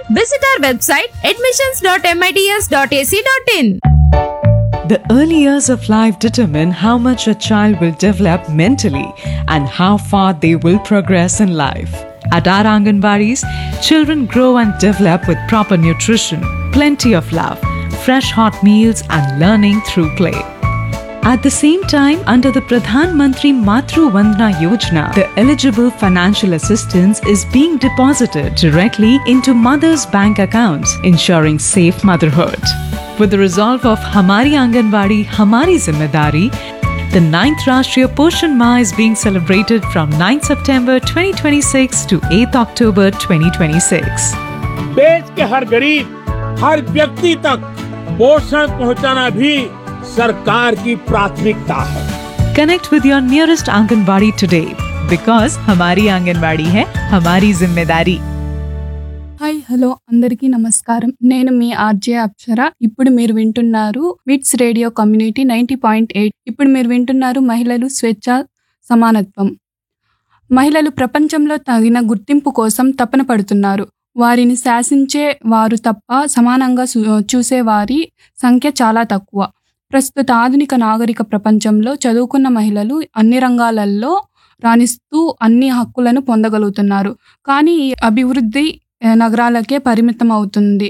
Visit our website admissions.mits.ac.in. The early years of life determine how much a child will develop mentally and how far they will progress in life. At our Anganwadis, children grow and develop with proper nutrition, plenty of love, fresh hot meals, and learning through play. At the same time, under the Pradhan Mantri Matru Vandana Yojana, the eligible financial assistance is being deposited directly into mothers' bank accounts, ensuring safe motherhood. With the resolve of Hamari Anganwadi, Hamari Zimmedari, the 9th Rashtriya Poshan Ma is being celebrated from 9th September 2026 to 8th October 2026. देश के हर गरीब हर व्यक्ति तक पोषण पहुंचाना भी सरकार की प्राथमिकता है Connect with your nearest Anganwadi today because Hamari Anganwadi hai Hamari Zimmedari. Hi hello అందరికీ నమస్కారం నేను మీ ఆర్జే అప్సర ఇప్పుడు మీరు వింటున్నారు VITS radio community ninety point eight ఇప్పుడు మీరు వింటున్నారు మహిళలు స్వేచ్ఛ సమానత్వం మహిళలు ప్రపంచంలో తగిన గుర్తింపు కోసం తపన పడుతున్నారు వారిని శాసించే వారు తప్ప సమానంగా చూ- చూసే వారి సంఖ్య చాలా తక్కువ ప్రస్తుత ఆధునిక నాగరిక ప్రపంచంలో చదువుకున్న మహిళలు అన్ని రంగాలలో రాణిస్తూ అన్ని హక్కులను పొందగలుగుతున్నారు కానీ ఈ అభివృద్ధి ఆ, నగరాలకే పరిమితం అవుతుంది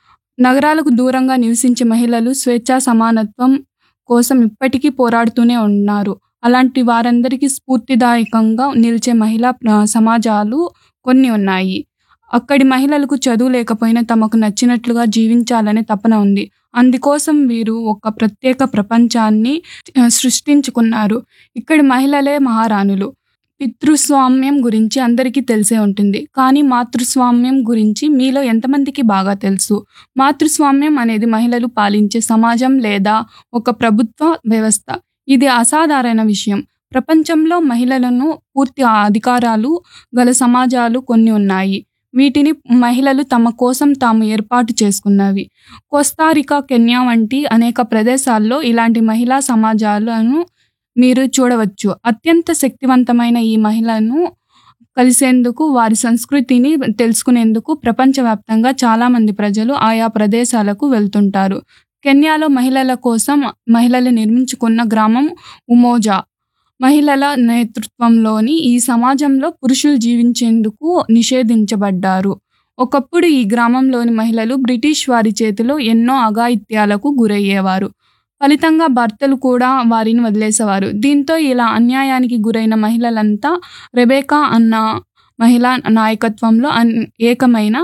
నగరాలకు దూరంగా నివసించే మహిళలు స్వేచ్ఛా సమానత్వం కోసం ఇప్పటికీ పోరాడుతూనే ఉన్నారు అలాంటి వారందరికీ స్ఫూర్తిదాయకంగా నిలిచే మహిళా ఆ, సమాజాలు కొన్ని ఉన్నాయి అక్కడి మహిళలకు చదువు లేకపోయినా తమకు నచ్చినట్లుగా జీవించాలనే తపన ఉంది అందుకోసం వీరు ఒక ప్రత్యేక ప్రపంచాన్ని ఆ, సృష్టించుకున్నారు ఇక్కడి మహిళలే మహారాణులు పితృస్వామ్యం గురించి అందరికీ తెలిసే ఉంటుంది కానీ మాతృస్వామ్యం గురించి మీలో ఎంతమందికి బాగా తెలుసు మాతృస్వామ్యం అనేది మహిళలు పాలించే సమాజం లేదా ఒక ప్రభుత్వ వ్యవస్థ ఇది అసాధారణ విషయం ప్రపంచంలో మహిళలను పూర్తి అధికారాలు గల సమాజాలు కొన్ని ఉన్నాయి వీటిని మహిళలు తమ కోసం తాము ఏర్పాటు చేసుకున్నవి కోస్తారికా కెన్యా వంటి అనేక ప్రదేశాల్లో ఇలాంటి మహిళా సమాజాలను మీరు చూడవచ్చు అత్యంత శక్తివంతమైన ఈ మహిళను కలిసేందుకు వారి సంస్కృతిని తెలుసుకునేందుకు ప్రపంచవ్యాప్తంగా చాలా మంది ప్రజలు ఆయా ప్రదేశాలకు వెళ్తుంటారు కెన్యాలో మహిళల కోసం మహిళలు నిర్మించుకున్న గ్రామం ఉమోజా మహిళల నేతృత్వంలోని ఈ సమాజంలో పురుషులు జీవించేందుకు నిషేధించబడ్డారు ఒకప్పుడు ఈ గ్రామంలోని మహిళలు బ్రిటిష్ వారి చేతిలో ఎన్నో అఘాయిత్యాలకు గురయ్యేవారు ఫలితంగా భర్తలు కూడా వారిని వదిలేసేవారు దీంతో ఇలా అన్యాయానికి గురైన మహిళలంతా రెబేకా అన్న మహిళా నాయకత్వంలో అన్ ఏకమైన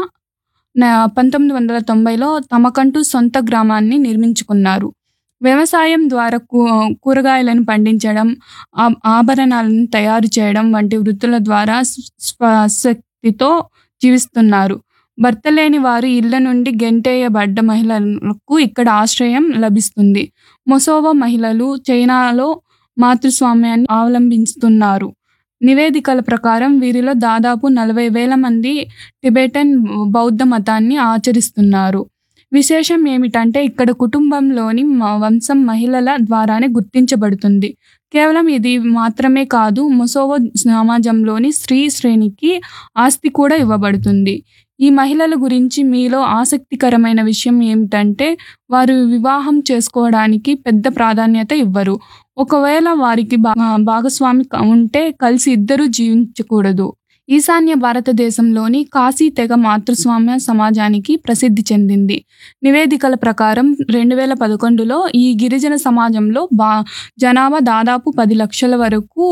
న- పంతొమ్మిది వందల తొంభైలో తమకంటూ సొంత గ్రామాన్ని నిర్మించుకున్నారు వ్యవసాయం ద్వారా కూ- కూరగాయలను పండించడం ఆ- ఆభరణాలను తయారు చేయడం వంటి వృత్తుల ద్వారా స్వ- స్వశక్తితో జీవిస్తున్నారు భర్త లేని వారు ఇళ్ల నుండి గెంటేయబడ్డ మహిళలకు ఇక్కడ ఆశ్రయం లభిస్తుంది మొసోవో మహిళలు చైనాలో మాతృస్వామ్యాన్ని అవలంబిస్తున్నారు నివేదికల ప్రకారం వీరిలో దాదాపు నలభై వేల మంది టిబెటన్ బౌద్ధ మతాన్ని ఆచరిస్తున్నారు విశేషం ఏమిటంటే ఇక్కడ కుటుంబంలోని మ- వంశం మహిళల ద్వారానే గుర్తించబడుతుంది కేవలం ఇది మాత్రమే కాదు మొసోవో సమాజంలోని స్త్రీ శ్రేణికి ఆస్తి కూడా ఇవ్వబడుతుంది ఈ మహిళల గురించి మీలో ఆసక్తికరమైన విషయం ఏమిటంటే వారు వివాహం చేసుకోవడానికి పెద్ద ప్రాధాన్యత ఇవ్వరు ఒకవేళ వారికి భా- భాగస్వామి క- ఉంటే కలిసి ఇద్దరు జీవించకూడదు ఈశాన్య భారతదేశంలోని కాశీ తెగ మాతృస్వామ్య సమాజానికి ప్రసిద్ధి చెందింది నివేదికల ప్రకారం రెండు వేల పదకొండులో ఈ గిరిజన సమాజంలో బా జనాభా దాదాపు పది లక్షల వరకు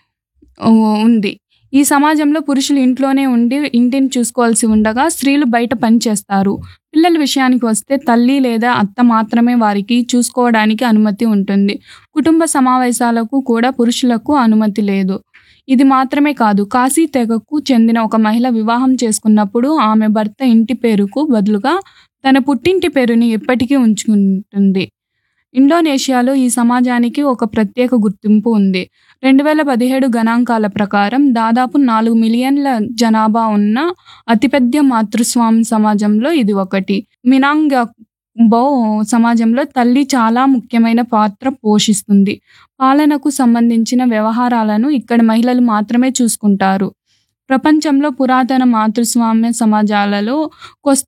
ఆ, ఉంది ఈ సమాజంలో పురుషులు ఇంట్లోనే ఉండి ఇంటిని చూసుకోవాల్సి ఉండగా స్త్రీలు బయట పనిచేస్తారు పిల్లల విషయానికి వస్తే తల్లి లేదా అత్త మాత్రమే వారికి చూసుకోవడానికి అనుమతి ఉంటుంది కుటుంబ సమావేశాలకు కూడా పురుషులకు అనుమతి లేదు ఇది మాత్రమే కాదు కాశీ తెగకు చెందిన ఒక మహిళ వివాహం చేసుకున్నప్పుడు ఆమె భర్త ఇంటి పేరుకు బదులుగా తన పుట్టింటి పేరుని ఎప్పటికీ ఉంచుకుంటుంది ఇండోనేషియాలో ఈ సమాజానికి ఒక ప్రత్యేక గుర్తింపు ఉంది రెండు వేల పదిహేడు గణాంకాల ప్రకారం దాదాపు నాలుగు మిలియన్ల జనాభా ఉన్న అతిపెద్ద మాతృస్వామి సమాజంలో ఇది ఒకటి మినాంగ్ బో సమాజంలో తల్లి చాలా ముఖ్యమైన పాత్ర పోషిస్తుంది పాలనకు సంబంధించిన వ్యవహారాలను ఇక్కడ మహిళలు మాత్రమే చూసుకుంటారు ప్రపంచంలో పురాతన మాతృస్వామ్య సమాజాలలో కొస్